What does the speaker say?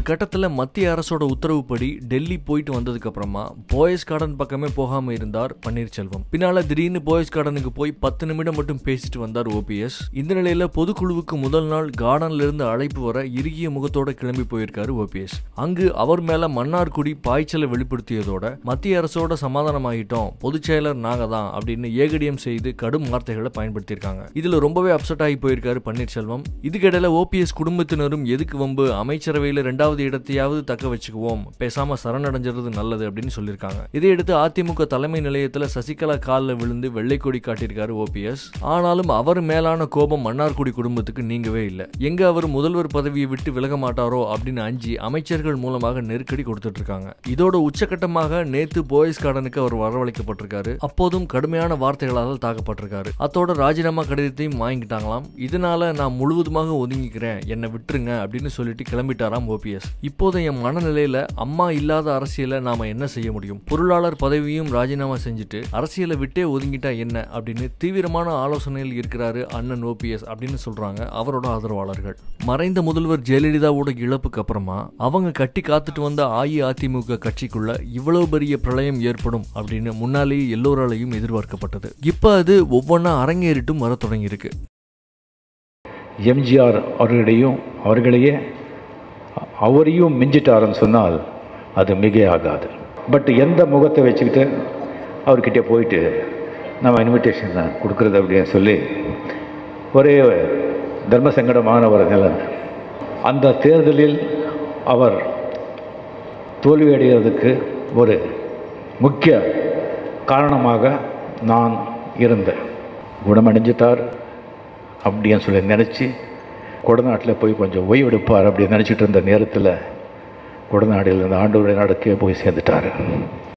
கட்டத்தில் மத்திய அரசோட உத்தரவுப்படி டெல்லி போயிட்டு வந்ததுக்கு அப்புறமா போயஸ் கார்டன் பக்கமே போகாம இருந்தார் பன்னீர்செல்வம் பின்னால திடீர்னு போயஸ் கார்டனுக்கு போய் பத்து நிமிடம் மட்டும் பேசிட்டு வந்தார் ஓபிஎஸ் இந்த நிலையில பொதுக்குழுவுக்கு முதல் நாள் கார்டன்ல இருந்து அழைப்பு வர இறுகிய முகத்தோட கிளம்பி போயிருக்காரு ஓபிஎஸ் அங்கு அவர் மேல மன்னார்குடி பாய்ச்சலை வெளிப்படுத்தியதோட மத்திய அரசோட சமாதானமாகிட்டோம் பொதுச் செயலர் நாங்க தான் அப்படின்னு ஏகடியம் செய்து கடும் வார்த்தைகளை பயன்படுத்தியிருக்காங்க இதுல ரொம்பவே அப்செட் ஆகி போயிருக்காரு பன்னீர்செல்வம் இதுக்கிடையில ஓபிஎஸ் குடும்பத்தினரும் எதுக்கு வம்பு அமைச்சரவையில் ரெண்டாவது இடத்தையாவது தக்க வச்சுக்குவோம் பேசாம சரணடைஞ்சிறது நல்லது அப்படின்னு சொல்லியிருக்காங்க இதையடுத்து அதிமுக தலைமை நிலையத்தில் சசிகலா காலில் விழுந்து வெள்ளை கொடி காட்டியிருக்காரு ஓபிஎஸ் ஆனாலும் அவர் மேலான கோபம் மன்னார்குடி குடும்பத்துக்கு நீங்கவே இல்லை எங்க அவர் முதல்வர் பதவியை விட்டு விலக மாட்டாரோ அப்படின்னு அஞ்சி அமைச்சர்கள் மூலமாக நெருக்கடி கொடுத்துட்டு இருக்காங்க இதோட உச்சகட்டமாக நேத்து போயஸ் கார்டனுக்கு அவர் வரவழைக்கப்பட்டிருக்காரு அப்போதும் கடுமையான வார்த்தைகளால் தாக்கப்பட்டிருக்காரு அத்தோட ராஜினாமா கடிதத்தையும் வாங்கிட்டாங்களாம் இதனால நான் முழுவதுமாக ஒதுங்கிக்கிறேன் என்னை விட்டுருங்க அப்படின்னு சொல்லிட்டு கிளம்பிட்டாராம் ஓபிஎஸ் இப்போது என் மனநிலையில அம்மா இல்லாத அரசியலை நாம என்ன செய்ய முடியும் பொருளாளர் பதவியும் ராஜினாமா செஞ்சுட்டு அரசியலை விட்டே ஒதுங்கிட்டா என்ன அப்படின்னு தீவிரமான ஆலோசனையில் இருக்கிறாரு அண்ணன் ஓபிஎஸ் அப்படின்னு சொல்றாங்க அவரோட ஆதரவாளர்கள் மறைந்த முதல்வர் ஜெயலலிதாவோட இழப்புக்கு அப்புறமா அவங்க கட்டி காத்துட்டு வந்த அஇஅதிமுக கட்சிக்குள்ள இவ்வளவு பெரிய பிரளயம் ஏற்படும் அப்படின்னு முன்னாலேயே எல்லோராலையும் எதிர்பார்க்கப்பட்டது இப்ப அது ஒவ்வொன்றா அரங்கேறிட்டும் வர தொடங்கியிருக்கு எம்ஜிஆர் அவர்களையும் அவர்களையே அவரையும் மிஞ்சிட்டாருன்னு சொன்னால் அது மிகையாகாது பட் எந்த முகத்தை வச்சுக்கிட்டு அவர்கிட்ட போயிட்டு நம்ம இன்விடேஷன் கொடுக்குறது அப்படின்னு சொல்லி ஒரே தர்ம சங்கடமான ஒரு நிலைமை அந்த தேர்தலில் அவர் தோல்வியடைகிறதுக்கு ஒரு முக்கிய காரணமாக நான் இருந்தேன் குணமடைஞ்சிட்டார் அப்படின்னு சொல்லி நினச்சி கொடநாட்டில் போய் கொஞ்சம் ஓய்வெடுப்பார் அப்படின்னு நினச்சிட்டு இருந்த நேரத்தில் கொடநாடில் இருந்த ஆண்டவரை நடக்கே போய் சேர்ந்துட்டார்